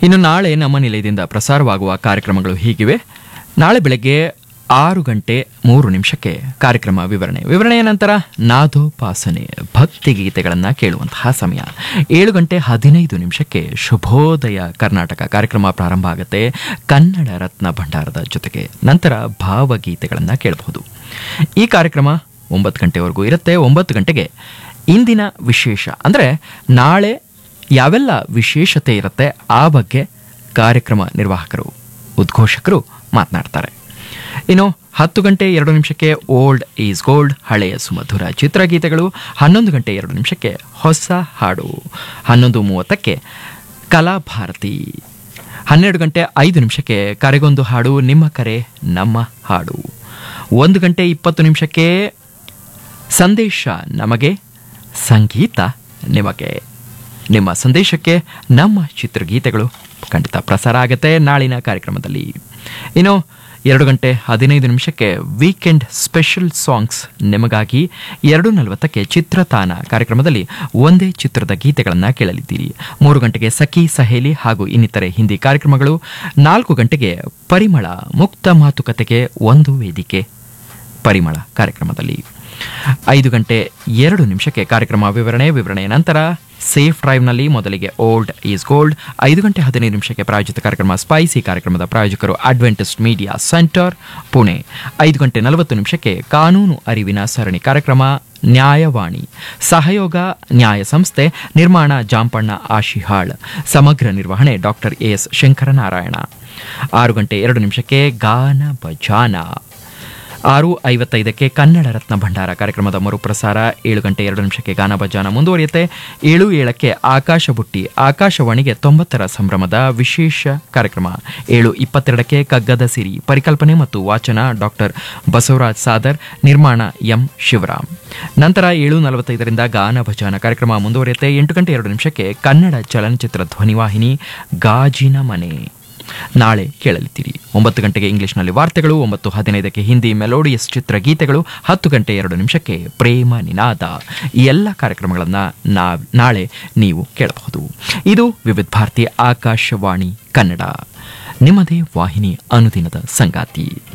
ಇನ್ನು ನಾಳೆ ನಮ್ಮ ನಿಲಯದಿಂದ ಪ್ರಸಾರವಾಗುವ ಕಾರ್ಯಕ್ರಮಗಳು ಹೀಗಿವೆ ನಾಳೆ ಬೆಳಗ್ಗೆ ಆರು ಗಂಟೆ ಮೂರು ನಿಮಿಷಕ್ಕೆ ಕಾರ್ಯಕ್ರಮ ವಿವರಣೆ ವಿವರಣೆಯ ನಂತರ ನಾದೋಪಾಸನೆ ಭಕ್ತಿ ಗೀತೆಗಳನ್ನು ಕೇಳುವಂತಹ ಸಮಯ ಏಳು ಗಂಟೆ ಹದಿನೈದು ನಿಮಿಷಕ್ಕೆ ಶುಭೋದಯ ಕರ್ನಾಟಕ ಕಾರ್ಯಕ್ರಮ ಪ್ರಾರಂಭ ಆಗುತ್ತೆ ಕನ್ನಡ ರತ್ನ ಭಂಡಾರದ ಜೊತೆಗೆ ನಂತರ ಭಾವಗೀತೆಗಳನ್ನು ಕೇಳಬಹುದು ಈ ಕಾರ್ಯಕ್ರಮ ಒಂಬತ್ತು ಗಂಟೆವರೆಗೂ ಇರುತ್ತೆ ಒಂಬತ್ತು ಗಂಟೆಗೆ ಇಂದಿನ ವಿಶೇಷ ಅಂದರೆ ನಾಳೆ ಯಾವೆಲ್ಲ ವಿಶೇಷತೆ ಇರುತ್ತೆ ಆ ಬಗ್ಗೆ ಕಾರ್ಯಕ್ರಮ ನಿರ್ವಾಹಕರು ಉದ್ಘೋಷಕರು ಮಾತನಾಡ್ತಾರೆ ಇನ್ನು ಹತ್ತು ಗಂಟೆ ಎರಡು ನಿಮಿಷಕ್ಕೆ ಓಲ್ಡ್ ಈಸ್ ಗೋಲ್ಡ್ ಹಳೆಯ ಸುಮಧುರ ಚಿತ್ರಗೀತೆಗಳು ಹನ್ನೊಂದು ಗಂಟೆ ಎರಡು ನಿಮಿಷಕ್ಕೆ ಹೊಸ ಹಾಡು ಹನ್ನೊಂದು ಮೂವತ್ತಕ್ಕೆ ಕಲಾಭಾರತಿ ಹನ್ನೆರಡು ಗಂಟೆ ಐದು ನಿಮಿಷಕ್ಕೆ ಕರೆಗೊಂದು ಹಾಡು ನಿಮ್ಮ ಕರೆ ನಮ್ಮ ಹಾಡು ಒಂದು ಗಂಟೆ ಇಪ್ಪತ್ತು ನಿಮಿಷಕ್ಕೆ ಸಂದೇಶ ನಮಗೆ ಸಂಗೀತ ನಿಮಗೆ ನಿಮ್ಮ ಸಂದೇಶಕ್ಕೆ ನಮ್ಮ ಚಿತ್ರಗೀತೆಗಳು ಖಂಡಿತ ಪ್ರಸಾರ ಆಗುತ್ತೆ ನಾಳಿನ ಕಾರ್ಯಕ್ರಮದಲ್ಲಿ ಇನ್ನು ಎರಡು ಗಂಟೆ ಹದಿನೈದು ನಿಮಿಷಕ್ಕೆ ವೀಕೆಂಡ್ ಸ್ಪೆಷಲ್ ಸಾಂಗ್ಸ್ ನಿಮಗಾಗಿ ಎರಡು ನಲವತ್ತಕ್ಕೆ ಚಿತ್ರತಾನ ಕಾರ್ಯಕ್ರಮದಲ್ಲಿ ಒಂದೇ ಚಿತ್ರದ ಗೀತೆಗಳನ್ನು ಕೇಳಲಿದ್ದೀರಿ ಮೂರು ಗಂಟೆಗೆ ಸಖಿ ಸಹೇಲಿ ಹಾಗೂ ಇನ್ನಿತರೆ ಹಿಂದಿ ಕಾರ್ಯಕ್ರಮಗಳು ನಾಲ್ಕು ಗಂಟೆಗೆ ಪರಿಮಳ ಮುಕ್ತ ಮಾತುಕತೆಗೆ ಒಂದು ವೇದಿಕೆ ಪರಿಮಳ ಕಾರ್ಯಕ್ರಮದಲ್ಲಿ ಐದು ಗಂಟೆ ಎರಡು ನಿಮಿಷಕ್ಕೆ ಕಾರ್ಯಕ್ರಮ ವಿವರಣೆ ವಿವರಣೆಯ ನಂತರ ಸೇಫ್ ಡ್ರೈವ್ನಲ್ಲಿ ಮೊದಲಿಗೆ ಓಲ್ಡ್ ಈಸ್ ಗೋಲ್ಡ್ ಐದು ಗಂಟೆ ಹದಿನೈದು ನಿಮಿಷಕ್ಕೆ ಪ್ರಾಯೋಜಿತ ಕಾರ್ಯಕ್ರಮ ಸ್ಪೈಸಿ ಕಾರ್ಯಕ್ರಮದ ಪ್ರಾಯೋಜಕರು ಅಡ್ವೆಂಟಿಸ್ಟ್ ಮೀಡಿಯಾ ಸೆಂಟರ್ ಪುಣೆ ಐದು ಗಂಟೆ ನಲವತ್ತು ನಿಮಿಷಕ್ಕೆ ಕಾನೂನು ಅರಿವಿನ ಸರಣಿ ಕಾರ್ಯಕ್ರಮ ನ್ಯಾಯವಾಣಿ ಸಹಯೋಗ ನ್ಯಾಯ ಸಂಸ್ಥೆ ನಿರ್ಮಾಣ ಜಾಂಪಣ್ಣ ಆಶಿಹಾಳ್ ಸಮಗ್ರ ನಿರ್ವಹಣೆ ಡಾಕ್ಟರ್ ಎಸ್ ಶಂಕರನಾರಾಯಣ ಆರು ಗಂಟೆ ಎರಡು ನಿಮಿಷಕ್ಕೆ ಗಾನ ಭಜಾನ ಆರು ಐವತ್ತೈದಕ್ಕೆ ಕನ್ನಡ ರತ್ನ ಭಂಡಾರ ಕಾರ್ಯಕ್ರಮದ ಮರುಪ್ರಸಾರ ಏಳು ಗಂಟೆ ಎರಡು ನಿಮಿಷಕ್ಕೆ ಗಾನ ಭಜಾನ ಮುಂದುವರಿಯುತ್ತೆ ಏಳು ಏಳಕ್ಕೆ ಆಕಾಶ ಬುಟ್ಟಿ ಆಕಾಶವಾಣಿಗೆ ತೊಂಬತ್ತರ ಸಂಭ್ರಮದ ವಿಶೇಷ ಕಾರ್ಯಕ್ರಮ ಏಳು ಇಪ್ಪತ್ತೆರಡಕ್ಕೆ ಕಗ್ಗದ ಸಿರಿ ಪರಿಕಲ್ಪನೆ ಮತ್ತು ವಾಚನ ಡಾಕ್ಟರ್ ಬಸವರಾಜ್ ಸಾದರ್ ನಿರ್ಮಾಣ ಎಂ ಶಿವರಾಮ್ ನಂತರ ಏಳು ನಲವತ್ತೈದರಿಂದ ಗಾನ ಭಜಾನ ಕಾರ್ಯಕ್ರಮ ಮುಂದುವರಿಯುತ್ತೆ ಎಂಟು ಗಂಟೆ ಎರಡು ನಿಮಿಷಕ್ಕೆ ಕನ್ನಡ ಚಲನಚಿತ್ರ ಧ್ವನಿವಾಹಿನಿ ಗಾಜಿನ ಮನೆ ನಾಳೆ ಕೇಳಲಿದ್ದೀರಿ ಒಂಬತ್ತು ಗಂಟೆಗೆ ಇಂಗ್ಲಿಷ್ನಲ್ಲಿ ವಾರ್ತೆಗಳು ಒಂಬತ್ತು ಹದಿನೈದಕ್ಕೆ ಹಿಂದಿ ಮೆಲೋಡಿಯಸ್ ಚಿತ್ರ ಗೀತೆಗಳು ಹತ್ತು ಗಂಟೆ ಎರಡು ನಿಮಿಷಕ್ಕೆ ಪ್ರೇಮ ನಿನಾದ ಈ ಎಲ್ಲ ಕಾರ್ಯಕ್ರಮಗಳನ್ನು ನಾ ನಾಳೆ ನೀವು ಕೇಳಬಹುದು ಇದು ವಿವಿಧ ಭಾರತಿ ಆಕಾಶವಾಣಿ ಕನ್ನಡ ನಿಮ್ಮದೇ ವಾಹಿನಿ ಅನುದಿನದ ಸಂಗಾತಿ